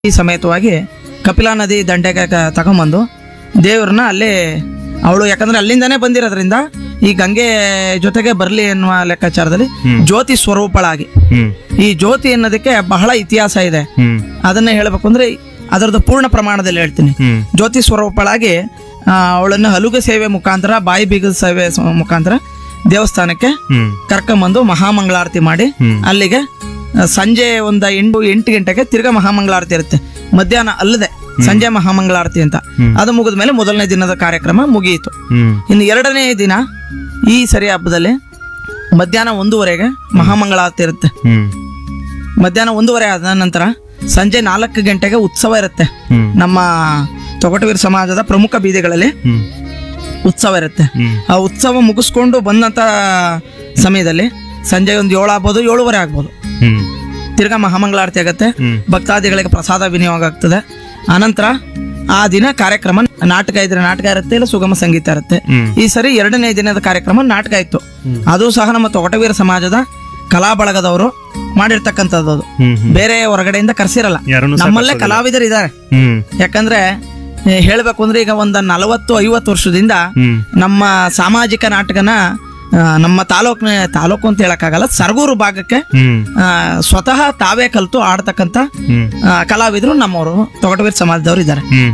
ಈ ಸಮೇತವಾಗಿ ಕಪಿಲಾ ನದಿ ದಂಡೆಗೆ ಕ- ತಗೊಂಬಂದು ದೇವ್ರನ್ನ ಅಲ್ಲೇ ಅವಳು ಯಾಕಂದ್ರೆ ಅಲ್ಲಿಂದಾನೇ ಬಂದಿರೋದ್ರಿಂದ ಈ ಗಂಗೆ ಜೊತೆಗೆ ಬರಲಿ ಎನ್ನುವ ಲೆಕ್ಕಾಚಾರದಲ್ಲಿ ಜ್ಯೋತಿ ಸ್ವರೂಪಳಾಗಿ ಹ್ಮ್ ಈ ಜ್ಯೋತಿ ಅನ್ನೋದಕ್ಕೆ ಬಹಳ ಇತಿಹಾಸ ಇದೆ ಹ್ಮ್ ಅದನ್ನ ಹೇಳಬೇಕು ಅಂದ್ರೆ ಅದರದ್ದು ಪೂರ್ಣ ಪ್ರಮಾಣದಲ್ಲಿ ಹೇಳ್ತೀನಿ ಹ್ಮ್ ಜ್ಯೋತಿ ಸ್ವರೂಪಳಾಗಿ ಆ, ಅವಳನ್ನು ಹಲುಗೆ ಸೇವೆ ಮುಖಾಂತರ ಬಾಯಿ ಬೀಗದ ಸೇವೆ ಸ- ಮುಖಾಂತರ ದೇವಸ್ಥಾನಕ್ಕೆ ಹ್ಮ್ ಕರ್ಕೊಂಬಂದು ಮಹಾಮಂಗಳಾರತಿ ಮಾಡಿ ಹ್ಮ್. ಅಲ್ಲಿಗೆ ಆ, ಸಂಜೆ ಒಂದು ಎಂಟು ಎಂಟು ಗಂಟೆಗೆ ತಿರ್ಗಾ ಮಹಾಮಂಗಳಾರತಿ ಇರುತ್ತೆ ಮಧ್ಯಾಹ್ನ ಅಲ್ಲದೆ ಸಂಜೆ ಮಹಾಮಂಗಳಾರತಿ ಅಂತ ಅದು ಮುಗಿದ ಮೇಲೆ ಮೊದಲನೇ ದಿನದ ಕಾರ್ಯಕ್ರಮ ಮುಗಿಯಿತು ಹ್ಮ್ ಇನ್ನು ಎರಡನೇ ದಿನ ಈ ಸರಿ ಹಬ್ಬದಲ್ಲಿ ಮಧ್ಯಾಹ್ನ ಒಂದೂವರೆಗೆ ಮಹಾಮಂಗಳಾರತಿ ಇರುತ್ತೆ ಹ್ಮ್ ಮಧ್ಯಾಹ್ನ ಒಂದೂವರೆ ಆದ ನಂತರ ಸಂಜೆ ನಾಲ್ಕು ಗಂಟೆಗೆ ಉತ್ಸವ ಇರುತ್ತೆ ಹ್ಮ್ ನಮ್ಮ ತೊಗಟವೀರ ಸಮಾಜದ ಪ್ರಮುಖ ಬೀದಿಗಳಲ್ಲಿ ಹ್ಮ್ ಉತ್ಸವ ಇರುತ್ತೆ ಹ್ಮ್ ಆ ಉತ್ಸವ ಮುಗಿಸ್ಕೊಂಡು ಬಂದಂತ ಸಮಯದಲ್ಲಿ ಸಂಜೆ ಒಂದು ಏಳು ಆಗ್ಬೋದು ಏಳುವರೆ ಆಗ್ಬೋದು ಹ್ಮ್ ತಿರ್ಗಾ ಮಹಾಮಂಗಳಾರತಿ ಆಗುತ್ತೆ ಹ್ಮ್ ಭಕ್ತಾದಿಗಳಿಗೆ ಪ್ರಸಾದ ವಿನಿಯೋಗ ಆಗ್ತದೆ ಆನಂತರ ಆ ದಿನ ಕಾರ್ಯಕ್ರಮ ನಾಟಕ ಇದ್ರೆ ನಾಟಕ ಇರುತ್ತೆ ಇಲ್ಲ ಸುಗಮ ಸಂಗೀತ ಇರುತ್ತೆ ಹ್ಮ್ ಈ ಸರಿ ಎರಡನೇ ದಿನದ ಕಾರ್ಯಕ್ರಮ ನಾಟಕ ಇತ್ತು ಅದು ಸಹ ನಮ್ಮ ತೊಗಟವೀರ ಸಮಾಜದ ಕಲಾ ಬಳಗದವರು ಮಾಡಿರ್ತಕ್ಕಂಥದ್ದು ಅದು ಹ್ಮ್ ಹ್ಮ್ ಬೇರೆ ಹೊರಗಡೆಯಿಂದ ಕರ್ಸಿರಲ್ಲ ಯಾರನ್ನು ಸಹ ನಮ್ಮಲ್ಲೇ ಕಲಾವಿದರು ಇದ್ದಾರೆ ಹ್ಮ್ ಯಾಕಂದ್ರೆ ಏ, ಹೇಳ್ಬೇಕು ಅಂದ್ರೆ ಈಗ ಒಂದ್ ನಲವತ್ತು ಐವತ್ತು ವರ್ಷದಿಂದ ಹ್ಮ್ ನಮ್ಮ ಸಾಮಾಜಿಕ ನಾಟಕನ ಆ, ನಮ್ಮ ತಾಲೂಕಿನ ತಾಲೂಕು ಅಂತ ಹೇಳಕ್ಕಾಗಲ್ಲ ಸರಗೂರು ಭಾಗಕ್ಕೆ ಹ್ಮ್ ಆ, ಸ್ವತಃ ತಾವೇ ಕಲಿತು ಆಡ್ತಕ್ಕಂಥ ಹ್ಮ್ ಆ, ಕಲಾವಿದರು ನಮ್ಮವರು ತೊಗಟವೀರ ಸಮಾಜದವರು ಇದ್ದಾರೆ ಹ್ಮ್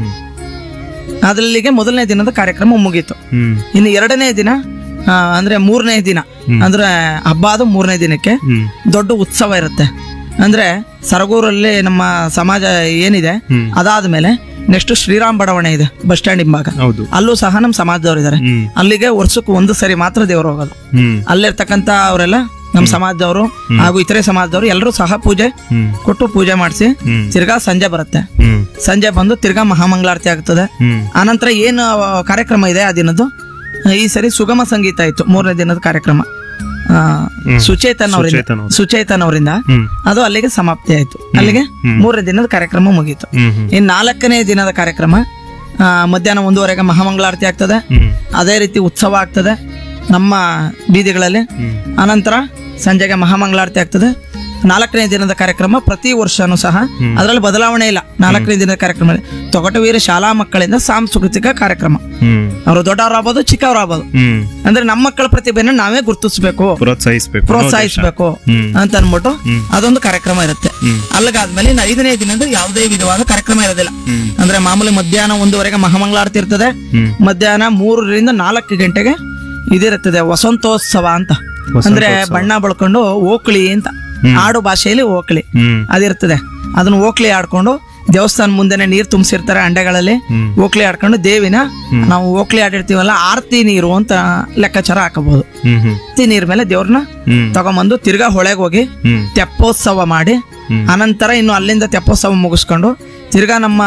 ಅದ್ರಲ್ಲಿಗೆ ಮೊದಲನೇ ದಿನದ ಕಾರ್ಯಕ್ರಮ ಮುಗೀತು ಹ್ಮ್ ಇನ್ನು ಎರಡನೇ ದಿನ ಆ, ಅಂದ್ರೆ ಮೂರನೇ ದಿನ ಅಂದ್ರೆ ಹಬ್ಬ ಆದ ಮೂರನೇ ದಿನಕ್ಕೆ ಹ್ಮ್ ದೊಡ್ಡ ಉತ್ಸವ ಇರುತ್ತೆ ಅಂದ್ರೆ ಸರಗೂರಲ್ಲಿ ನಮ್ಮ ಸಮಾಜ ಏನಿದೆ ಹ್ಮ್. ಅದಾದ್ಮೇಲೆ ನೆಕ್ಸ್ಟ್ ಶ್ರೀರಾಮ್ ಬಡಾವಣೆ ಇದೆ ಬಸ್ ಸ್ಟ್ಯಾಂಡ್ ಹಿಂಭಾಗ ಹೌದು ಅಲ್ಲೂ ಸಹ ನಮ್ಮ ಸಮಾಜದವರು ಇದ್ದಾರೆ ಹ್ಮ್ ಅಲ್ಲಿಗೆ ವರ್ಷಕ್ಕೆ ಒಂದು ಸರಿ ಮಾತ್ರ ದೇವರು ಹೋಗೋದು ಹ್ಮ್ ಅಲ್ಲಿರ್ತಕ್ಕಂಥ ಅವರೆಲ್ಲ ನಮ್ಮ ಸಮಾಜದವರು ಹಾಗೂ ಇತರೆ ಸಮಾಜದವರು ಎಲ್ಲರೂ ಸಹ ಪೂಜೆ ಹ್ಮ್ ಕೊಟ್ಟು ಪೂಜೆ ಮಾಡಿಸಿ ಹ್ಮ್ ತಿರ್ಗಾ ಸಂಜೆ ಬರುತ್ತೆ ಹ್ಮ್ ಸಂಜೆ ಬಂದು ತಿರ್ಗಾ ಮಹಾಮಂಗಳಾರತಿ ಆಗ್ತದೆ ಹ್ಮ್ ಆನಂತರ ಏನು ಆ, ಕಾರ್ಯಕ್ರಮ ಇದೆ ಆ ದಿನದ್ದು ಈ ಸರಿ ಸುಗಮ ಸಂಗೀತ ಇತ್ತು ಮೂರನೇ ದಿನದ ಕಾರ್ಯಕ್ರಮ ಆ, ಸುಚೇತನ್ ಅವರಿಂದ ಸುಚೇತನ್ ಅವ್ರು. ಸುಚೇತನ್ ಅವರಿಂದ ಹ್ಮ್ ಅದು ಅಲ್ಲಿಗೆ ಸಮಾಪ್ತಿ ಆಯ್ತು ಅಲ್ಲಿಗೆ ಮೂರನೇ ದಿನದ ಕಾರ್ಯಕ್ರಮ ಮುಗೀತು ಹ್ಮ್ ಹ್ಮ್ ಇನ್ನು ನಾಲ್ಕನೇ ದಿನದ ಕಾರ್ಯಕ್ರಮ ಆ, ಮಧ್ಯಾಹ್ನ ಒಂದೂವರೆಗೆ ಮಹಾಮಂಗಳಾರತಿ ಆಗ್ತದೆ ಹ್ಮ್ ಅದೇ ರೀತಿ ಉತ್ಸವ ಆಗ್ತದೆ ನಮ್ಮ ಬೀದಿಗಳಲ್ಲಿ ಹ್ಮ್ ಅನಂತರ ಸಂಜೆಗೆ ಮಹಾಮಂಗಳಾರತಿ ಆಗ್ತದೆ ನಾಲ್ಕನೇ ದಿನದ ಕಾರ್ಯಕ್ರಮ ಪ್ರತಿ ವರ್ಷನೂ ಸಹ ಅದರಲ್ಲಿ ಬದಲಾವಣೆ ಇಲ್ಲ ನಾಲ್ಕನೇ ದಿನದ ಕಾರ್ಯಕ್ರಮ ತೊಗಟವೀರ ಶಾಲಾ ಮಕ್ಕಳಿಂದ ಸಾಂಸ್ಕೃತಿಕ ಕಾರ್ಯಕ್ರಮ ಹ್ಮ್ ಅವರು ದೊಡ್ಡವರಾಗ್ಬೋದು ಚಿಕ್ಕವರಾಗ್ಬೋದು ಹ್ಮ್ ಅಂದ್ರೆ ನಮ್ಮ ಮಕ್ಕಳ ಪ್ರತಿಭೆನ ನಾವೇ ಗುರುತಿಸ್ಬೇಕು ಪ್ರೋತ್ಸಾಹಿಸ್ಬೇಕು ಪ್ರೋತ್ಸಾಹಿಸಬೇಕು ಹ್ಮ್ ಅಂತ ಅನ್ಬಿಟ್ಟು ಹ್ಮ್. ಅದೊಂದು ಕಾರ್ಯಕ್ರಮ ಇರುತ್ತೆ ಹ್ಮ್. ಅಲ್ಲಿಗಾದ್ಮೇಲೆ ಇನ್ನು ಐದನೇ ದಿನದ ಯಾವುದೇ ವಿಧವಾದ ಕಾರ್ಯಕ್ರಮ ಇರೋದಿಲ್ಲ ಹ್ಮ್ ಅಂದ್ರೆ ಮಾಮೂಲಿ ಮಧ್ಯಾಹ್ನ ಒಂದೂವರೆಗೆ ಮಹಾಮಂಗಳಾರತಿ ಇರ್ತದೆ ಹ್ಮ್ ಮಧ್ಯಾಹ್ನ ಮೂರರಿಂದ ನಾಲ್ಕು ಗಂಟೆಗೆ ಇದಿರುತ್ತದೆ ವಸಂತೋತ್ಸವ ಅಂತ ಅಂದ್ರೆ ಬಣ್ಣ ಬಳ್ಕೊಂಡು ಓಕ್ಳಿ ಅಂತ ಆಡು ಭಾಷೆಯಲ್ಲಿ ಓಕ್ಳಿ ಹ್ಮ್ ಅದಿರ್ತದೆ ಅದನ್ನ ಓಕ್ಳಿ ಆಡ್ಕೊಂಡು ದೇವಸ್ಥಾನ ಮುಂದೆನೆ ನೀರು ತುಂಬಿಸಿರ್ತಾರೆ ಅಂಡೆಗಳಲ್ಲಿ ಹ್ಮ್ ಓಕ್ಳಿ ಆಡ್ಕೊಂಡು ದೇವಿನ ನಾವು ಓಕ್ಳಿ ಆಡಿರ್ತೀವಲ್ಲ ಆರತಿ ನೀರು ಅಂತ ಲೆಕ್ಕಾಚಾರ ಹಾಕಬಹುದು ಹ್ಮ್ ಹ್ಮ್ ಆರತಿ ನೀರ್ ಮೇಲೆ ದೇವ್ರನ್ನ ಹ್ಮ್ ತಗೊಂಬಂದು ತಿರ್ಗಾ ಹೊಳೆಗೆ ಹೋಗಿ ಹ್ಮ್ ತೆಪ್ಪೋತ್ಸವ ಮಾಡಿ ಹ್ಮ್. ಅನಂತರ ಇನ್ನು ಅಲ್ಲಿಂದ ತೆಪ್ಪೋತ್ಸವ ಮುಗಿಸ್ಕೊಂಡು ತಿರ್ಗಾ ನಮ್ಮ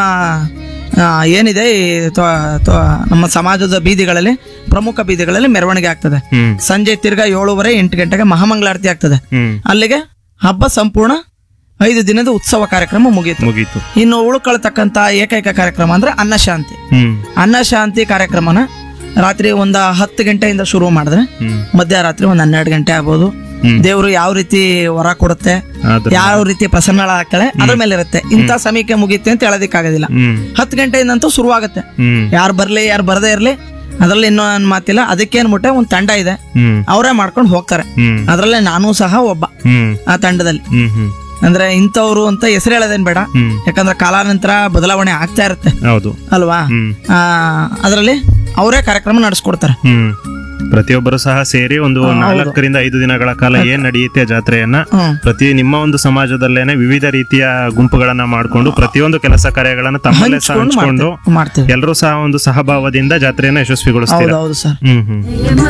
ಆ, ಏನಿದೆ ಈ ತ್ವ- ತ್ವ- ನಮ್ಮ ಸಮಾಜದ ಬೀದಿಗಳಲ್ಲಿ ಪ್ರಮುಖ ಬೀದಿಗಳಲ್ಲಿ ಮೆರವಣಿಗೆ ಆಗ್ತದೆ ಹ್ಮ್ ಸಂಜೆ ತಿರ್ಗಾ ಏಳುವರೆ ಎಂಟು ಗಂಟೆಗೆ ಮಹಾಮಂಗಳಾರತಿ ಆಗ್ತದೆ ಹ್ಮ್ ಅಲ್ಲಿಗೆ ಹಬ್ಬ ಸಂಪೂರ್ಣ ಐದು ದಿನದ ಉತ್ಸವ ಕಾರ್ಯಕ್ರಮ ಮುಗೀತು ಮುಗೀತು ಇನ್ನು ಉಳ್ಕೊಳ್ತಕ್ಕಂತ ಏಕೈಕ ಕಾರ್ಯಕ್ರಮ ಅಂದ್ರೆ ಅನ್ನಶಾಂತಿ ಹ್ಮ್ ಅನ್ನಶಾಂತಿ ಕಾರ್ಯಕ್ರಮನ ರಾತ್ರಿ ಒಂದ ಹತ್ತು ಗಂಟೆಯಿಂದ ಶುರು ಮಾಡಿದ್ರೆ ಹ್ಮ್ ಮಧ್ಯರಾತ್ರಿ ಒಂದ್ ಹನ್ನೆರಡು ಗಂಟೆ ಆಗ್ಬೋದು ಹ್ಮ್. ದೇವರು ಯಾವ ರೀತಿ ವರ ಕೊಡುತ್ತೆ ಆದ್ರೆ ಯಾವ ರೀತಿ ಪ್ರಸನ್ನಳಾಗ್ತಾಳೆ ಅದ್ರ ಮೇಲೆ ಇರುತ್ತೆ ಇಂಥ ಸಮಯಕ್ಕೆ ಮುಗೀತೆ ಅಂತ ಹೇಳೋದಕ್ಕಾಗೋದಿಲ್ಲ ಹ್ಮ್ ಹತ್ತು ಗಂಟೆಯಿಂದಂತೂ ಶುರುವಾಗುತ್ತೆ ಹ್ಮ್ ಯಾರು ಬರ್ಲಿ ಯಾರು ಬರದೇ ಇರ್ಲಿ ಅದ್ರಲ್ಲಿ ಇನ್ನೂ ನನ್ ಮಾತಿಲ್ಲ ಅದಕ್ಕೆ ಅನ್ಬಿಟ್ಟೆ ಒಂದ್ ತಂಡ ಇದೆ ಹ್ಮ್ ಅವರೇ ಮಾಡ್ಕೊಂಡು ಹೋಗ್ತಾರೆ ಹ್ಮ್ ಅದ್ರಲ್ಲೇ ನಾನು ಸಹ ಒಬ್ಬ ಹ್ಮ್ ಆ ತಂಡದಲ್ಲಿ ಹ್ಮ್ ಹ್ಮ್ ಅಂದ್ರೆ ಇಂಥವ್ರು ಅಂತ ಹೆಸರು ಹೇಳೋದೇನ್ ಬೇಡ ಹ್ಮ್ ಯಾಕಂದ್ರೆ ಕಾಲಾನಂತರ ಬದಲಾವಣೆ ಆಗ್ತಾ ಇರುತ್ತೆ ಹೌದು ಅಲ್ವಾ ಹ್ಮ್ ಆ ಅದರಲ್ಲಿ ಅವರೇ ಕಾರ್ಯಕ್ರಮ ನಡೆಸ್ಕೊಡ್ತಾರೆ ಹ್ಮ್ ಪ್ರತಿಯೊಬ್ಬರು ಸಹ ಸೇರಿ ಒಂದು ನಾಲ್ಕರಿಂದ ಐದು ದಿನಗಳ ಕಾಲ ಏನ್ ನಡೆಯುತ್ತೆ ಜಾತ್ರೆಯನ್ನ ಹ್ಮ್ ಪ್ರತಿ ನಿಮ್ಮ ಒಂದು ಸಮಾಜದಲ್ಲೇನೆ ವಿವಿಧ ರೀತಿಯ ಗುಂಪುಗಳನ್ನ ಮಾಡ್ಕೊಂಡು ಪ್ರತಿಯೊಂದು ಕೆಲಸ ಕಾರ್ಯಗಳನ್ನ ತಮ್ಮಲ್ಲೇ ಸಹ ಹಂಚ್ಕೊಂಡು ಮಾಡ್ತೀವಿ ಎಲ್ಲರೂ ಸಹ ಒಂದು ಸಹಭಾವದಿಂದ ಜಾತ್ರೆಯನ್ನ ಯಶಸ್ವಿಗೊಳಿಸ್ತೀರಾ ಹೌದು ಹೌದು ಸರ್ ಹ್ಮ್ ಹ್ಮ್